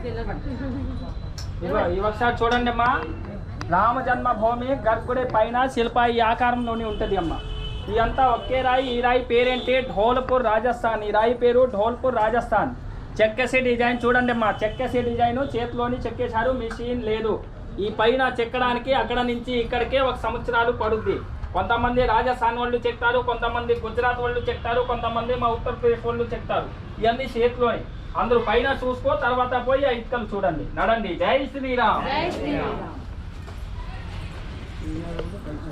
ఇగో ఈ ఒకసారి చూడండి అమ్మా రామ జన్మభూమి గర్భుడి పైన శిల్ప ఈ ఆకారంలోనే ఉంటుంది అమ్మ ఇదంతా ఒకే రాయి ఈ రాయి పేరేంటి ఢోల్పూర్ రాజస్థాన్ ఈ రాయి పేరు ఢోల్పూర్ రాజస్థాన్ చెక్కేసే డిజైన్ చూడండి అమ్మా చెక్కేసే డిజైన్ చేతిలోని చెక్కేశారు మిషన్ లేదు ఈ పైన చెక్కడానికి అక్కడ నుంచి ఇక్కడికే ఒక సంవత్సరాలు పడుద్ది కొంతమంది రాజస్థాన్ వాళ్ళు చెక్తారు కొంతమంది గుజరాత్ వాళ్ళు చెక్తారు కొంతమంది మా ఉత్తరప్రదేశ్ వాళ్ళు చెక్తారు ఇవన్నీ చేతిలోని అందరూ పైన చూసుకో తర్వాత పోయి ఆ ఇటుకలు చూడండి నడండి జై శ్రీరామ్